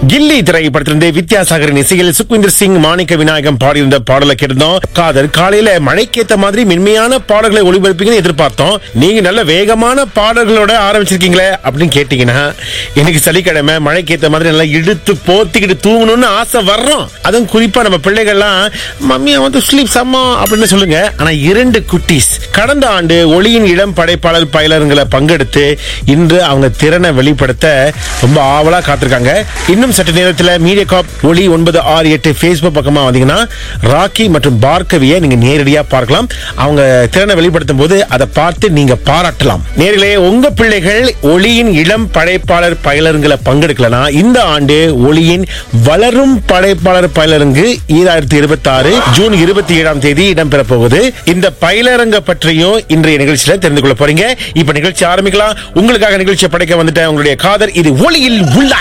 கில்லி திரைப்படத்திலிருந்து வித்யாசாகரின் இசையில் சுக்விந்தர் சிங் மாணிக்க விநாயகம் பாடியிருந்த பாடலை கேட்டிருந்தோம் காதல் காலையில மழைக்கேத்த மாதிரி மென்மையான பாடல்களை ஒளிபரப்பீங்கன்னு எதிர்பார்த்தோம் நீங்க நல்ல வேகமான பாடல்களோட ஆரம்பிச்சிருக்கீங்களே அப்படின்னு கேட்டீங்கன்னா எனக்கு சனிக்கிழமை மழைக்கேத்த மாதிரி நல்லா இழுத்து போத்திக்கிட்டு தூங்கணும்னு ஆசை வர்றோம் அதுவும் குறிப்பா நம்ம பிள்ளைகள்லாம் மம்மி வந்து ஸ்லீப் சம்மா அப்படின்னு சொல்லுங்க ஆனா இரண்டு குட்டீஸ் கடந்த ஆண்டு ஒளியின் இளம் படைப்பாளர் பயிலருங்களை பங்கெடுத்து இன்று அவங்க திறனை வெளிப்படுத்த ரொம்ப ஆவலா காத்திருக்காங்க இன்னும் சற்று நேரத்தில் மீடியா காப் ஒளி ஒன்பது ஆறு எட்டு ஃபேஸ்புக் பக்கமா வந்தீங்கன்னா ராக்கி மற்றும் பார்கவியை நீங்க நேரடியா பார்க்கலாம் அவங்க திறனை வெளிப்படுத்தும் போது அதை பார்த்து நீங்க பாராட்டலாம் நேரிலே உங்க பிள்ளைகள் ஒளியின் இளம் படைப்பாளர் பயிலருங்களை பங்கெடுக்கலனா இந்த ஆண்டு ஒளியின் வளரும் படைப்பாளர் பயிலரங்கு ஈராயிரத்தி இருபத்தி ஆறு ஜூன் இருபத்தி ஏழாம் தேதி இடம்பெற போகுது இந்த பயிலரங்க பற்றியும் இன்றைய நிகழ்ச்சியில தெரிந்து கொள்ள போறீங்க இப்ப நிகழ்ச்சி ஆரம்பிக்கலாம் உங்களுக்காக நிகழ்ச்சியை படைக்க வந்துட்டேன் உங்களுடைய காதர் இது ஒளியில் உள்ள